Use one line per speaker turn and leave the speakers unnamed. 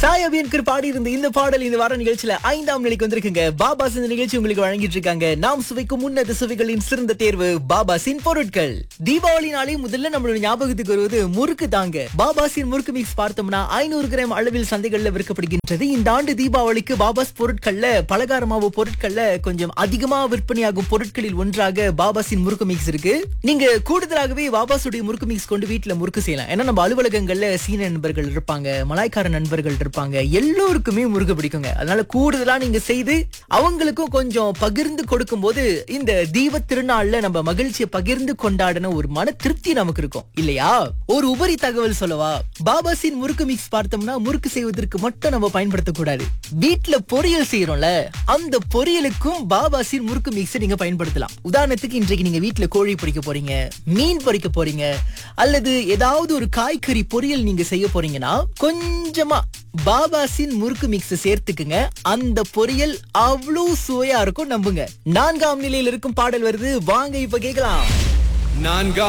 சாய் அபியன்கர் பாடி இருந்த இந்த பாடல் இந்த வார நிகழ்ச்சியில ஐந்தாம் நிலைக்கு வந்திருக்குங்க பாபாஸ் இந்த நிகழ்ச்சி உங்களுக்கு வழங்கிட்டு இருக்காங்க நாம் சுவைக்கும் உன்னத சுவைகளின் சிறந்த தேர்வு பாபாசின் பொருட்கள் தீபாவளி நாளே முதல்ல நம்மளோட ஞாபகத்துக்கு வருவது முறுக்கு தாங்க பாபாசின் முறுக்கு மிக்ஸ் பார்த்தோம்னா ஐநூறு கிராம் அளவில் சந்தைகள்ல விற்கப்படுகின்றது இந்த ஆண்டு தீபாவளிக்கு பாபாஸ் பொருட்கள்ல பலகார மாவு பொருட்கள்ல கொஞ்சம் அதிகமா விற்பனையாகும் பொருட்களில் ஒன்றாக பாபாசின் முறுக்கு மிக்ஸ் இருக்கு நீங்க கூடுதலாகவே பாபாசுடைய முறுக்கு மிக்ஸ் கொண்டு வீட்டுல முறுக்கு செய்யலாம் ஏன்னா நம்ம அலுவலகங்கள்ல சீன நண்பர்கள் இருப்பாங்க மலாய்க்கார நண்பர்கள் இருப்பாங்க எல்லோருக்குமே முறுக்கு பிடிக்குங்க அதனால கூடுதலா நீங்க செய்து அவங்களுக்கும் கொஞ்சம் பகிர்ந்து கொடுக்கும்போது இந்த தீப திருநாள்ல நம்ம மகிழ்ச்சியை பகிர்ந்து கொண்டாடின ஒரு மன திருப்தி நமக்கு இருக்கும் இல்லையா ஒரு உபரி தகவல் சொல்லவா பாபாசின் முறுக்கு மிக்ஸ் பார்த்தோம்னா முறுக்கு செய்வதற்கு மட்டும் நம்ம பயன்படுத்தக்கூடாது வீட்ல பொரியல் செய்யறோம்ல அந்த பொரியலுக்கும் பாபாசின் முறுக்கு மிக்ஸ் நீங்க பயன்படுத்தலாம் உதாரணத்துக்கு இன்றைக்கு நீங்க வீட்ல கோழி பொரிக்க போறீங்க மீன் பொரிக்க போறீங்க அல்லது ஏதாவது ஒரு காய்கறி பொரியல் நீங்க செய்ய போறீங்கன்னா கொஞ்சமா பாபாசின் முறுக்கு மிக்ஸ் சேர்த்துக்குங்க அந்த பொரியல் அவ்வளவு சுவையா இருக்கும் நம்புங்க நான்காம் நிலையில் இருக்கும் பாடல் வருது வாங்க இப்ப கேக்கலாம்
நான்காம்